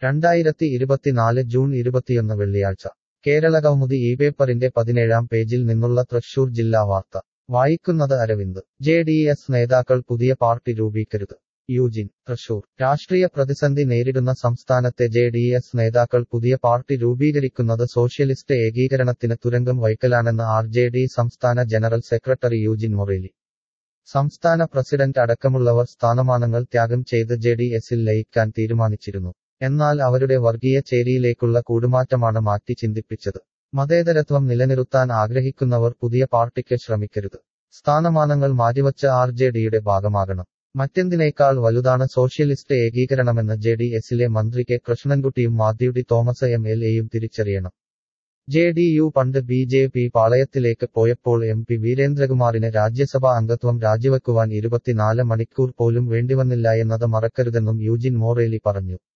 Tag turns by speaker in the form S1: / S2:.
S1: രണ്ടായിരത്തി ഇരുപത്തിനാല് ജൂൺ ഇരുപത്തിയൊന്ന് വെള്ളിയാഴ്ച കേരള കൗമുദി ഈ പേപ്പറിന്റെ പതിനേഴാം പേജിൽ നിന്നുള്ള തൃശൂർ ജില്ലാ വാർത്ത വായിക്കുന്നത് അരവിന്ദ് ജെ ഡി എസ് നേതാക്കൾ പുതിയ പാർട്ടി രൂപീകരിത് യൂജിൻ തൃശൂർ രാഷ്ട്രീയ പ്രതിസന്ധി നേരിടുന്ന സംസ്ഥാനത്തെ ജെ ഡി എസ് നേതാക്കൾ പുതിയ പാർട്ടി രൂപീകരിക്കുന്നത് സോഷ്യലിസ്റ്റ് ഏകീകരണത്തിന് തുരങ്കം വയ്ക്കലാണെന്ന് ആർ ജെ ഡി സംസ്ഥാന ജനറൽ സെക്രട്ടറി യൂജിൻ മൊറേലി സംസ്ഥാന പ്രസിഡന്റ് അടക്കമുള്ളവർ സ്ഥാനമാനങ്ങൾ ത്യാഗം ചെയ്ത് ജെ ഡി എസിൽ ലയിക്കാൻ തീരുമാനിച്ചിരുന്നു എന്നാൽ അവരുടെ വർഗീയ ചേരിയിലേക്കുള്ള കൂടുമാറ്റമാണ് മാറ്റി ചിന്തിപ്പിച്ചത് മതേതരത്വം നിലനിർത്താൻ ആഗ്രഹിക്കുന്നവർ പുതിയ പാർട്ടിക്ക് ശ്രമിക്കരുത് സ്ഥാനമാനങ്ങൾ മാറ്റിവച്ച ആർ ജെ ഡിയുടെ ഭാഗമാകണം മറ്റെന്തിനേക്കാൾ വലുതാണ് സോഷ്യലിസ്റ്റ് ഏകീകരണമെന്ന് ജെ ഡി എസിലെ മന്ത്രി കെ കൃഷ്ണൻകുട്ടിയും മാത്യുടി തോമസ് എം എൽ എയും തിരിച്ചറിയണം ജെ ഡി യു പണ്ട് ബി ജെ പി പാളയത്തിലേക്ക് പോയപ്പോൾ എം പി വീരേന്ദ്രകുമാറിന് രാജ്യസഭാ അംഗത്വം രാജിവെക്കുവാൻ ഇരുപത്തിനാല് മണിക്കൂർ പോലും വേണ്ടിവന്നില്ല എന്നത് മറക്കരുതെന്നും യൂജിൻ മോറേലി പറഞ്ഞു